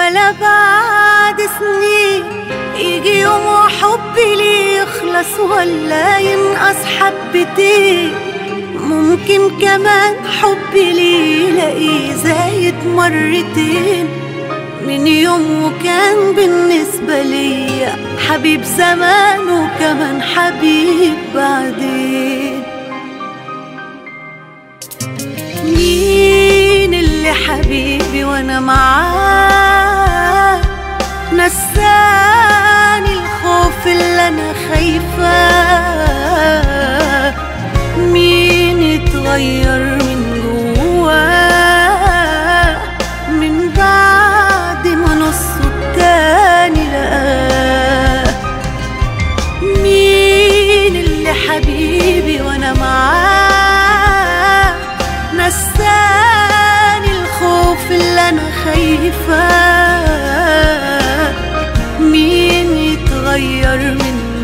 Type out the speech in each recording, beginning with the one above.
ولا بعد سنين يجي يوم وحبي ليه يخلص ولا ينقص حبتين ممكن كمان حبي ليه يلاقيه زايد مرتين من يوم وكان بالنسبة ليا حبيب زمان وكمان حبيب بعدين مين اللي حبيبي وانا معاه نساني الخوف اللي انا خايفاه مين اتغير من جواه من بعد ما نصه التاني لقاه مين اللي حبيبي وانا معاه نساني الخوف اللي انا خايفاه مين يتغير من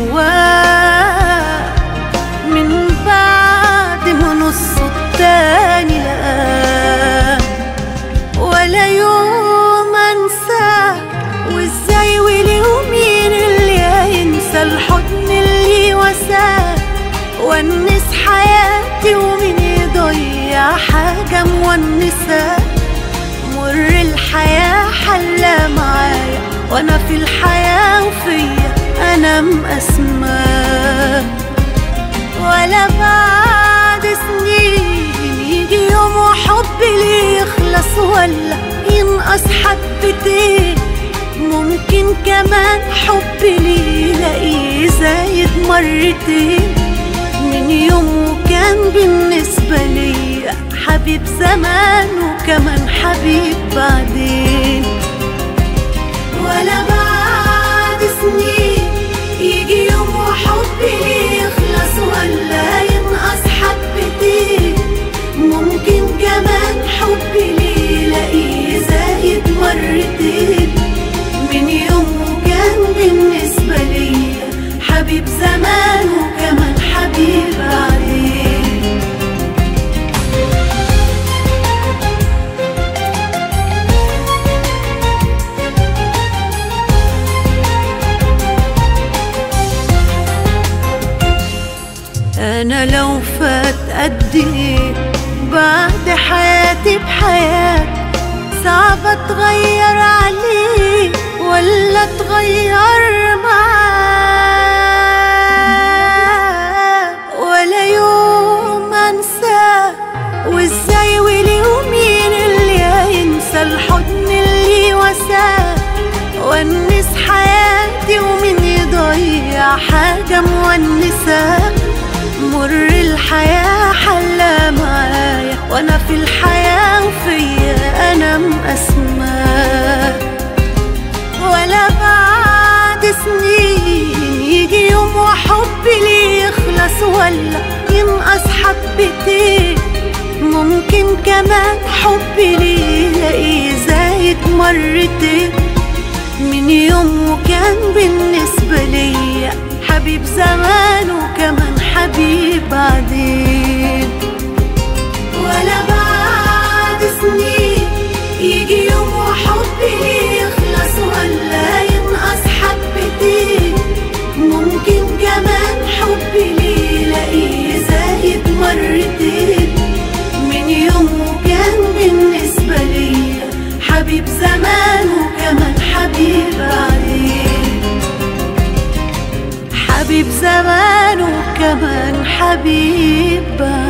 جواه من بعد ما نصه التاني لقاه ولا يوم انساه وازاي وليه ومين اللي هينسى الحضن اللي وساه ونس حياتي ومين يضيع حاجة مونسة مر الحياة حلى معايا وانا في الحياة وفيا انا مقسماه ولا بعد سنين يجي يوم وحبي ليه يخلص ولا ينقص حبتين ممكن كمان حبي ليه يلاقيه زايد مرتين من يوم وكان بالنسبة ليا حبيب زمان وكمان حبيب بعدين ولا بعد سنين يجي يوم وحبي ليه يخلص ولا ينقص حبتين ممكن كمان حبي ليه يلاقيه زايد مرتين من يوم وكان بالنسبة ليا حبيب زمان وكمان حبيب بعدين انا لو فات قد ايه بعد حياتي بحياة صعب اتغير عليه ولا اتغير معاه ولا يوم انساه وازاي وليه ومين اللي هينسى الحضن اللي وساه ونس حياتي ومين يضيع حاجة مونسة مر الحياة حلى معايا وانا في الحياة وفيا انا مقسماه ولا بعد سنين يجي يوم وحبي ليه يخلص ولا ينقص حبتين ممكن كمان حبي ليه يلاقيه زايد مرتين من يوم وكان بالنسبة ليا حبيب زمان وكمان حبيب بعدين ولا بعد سنين يجي يوم وحبي ليه يخلص ولا ينقص حبتين ممكن كمان حبي ليه يلاقيه زايد مرتين من يوم وكان بالنسبة ليا حبيب زمان وكمان حبيب بعدين حبيب زمان وكمان حبيب بعدين